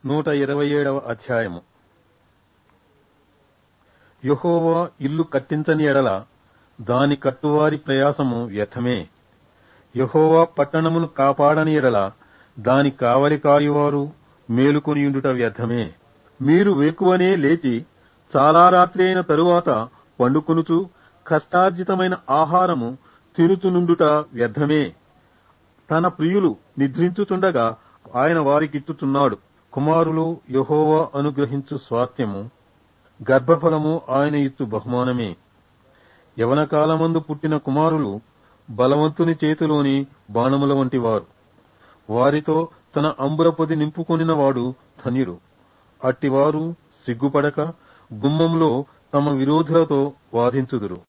నూట ఇరవై ఏడవ అధ్యాయము యెహోవా ఇల్లు కట్టించని ఎడల దాని కట్టువారి ప్రయాసము వ్యర్థమే యెహోవా పట్టణమును కాపాడని ఎడల దాని కావలి కాయువారు మేలుకొనియుండుట వ్యర్థమే మీరు వేకువనే లేచి చాలా రాత్రి అయిన తరువాత పండుకొనుచు కష్టార్జితమైన ఆహారము తినుతునుండుట వ్యర్థమే తన ప్రియులు నిద్రించుచుండగా ఆయన వారికిచ్చుచున్నాడు కుమారులు యెహోవా అనుగ్రహించు స్వాస్థ్యము గర్భఫలము ఆయన ఇచ్చు బహుమానమే యవన కాలమందు పుట్టిన కుమారులు బలవంతుని చేతిలోని బాణముల వంటివారు వారితో తన అంబురపొది నింపుకొనిన వాడు ధన్యుడు అట్టివారు సిగ్గుపడక గుమ్మంలో తమ విరోధులతో వాదించుదురు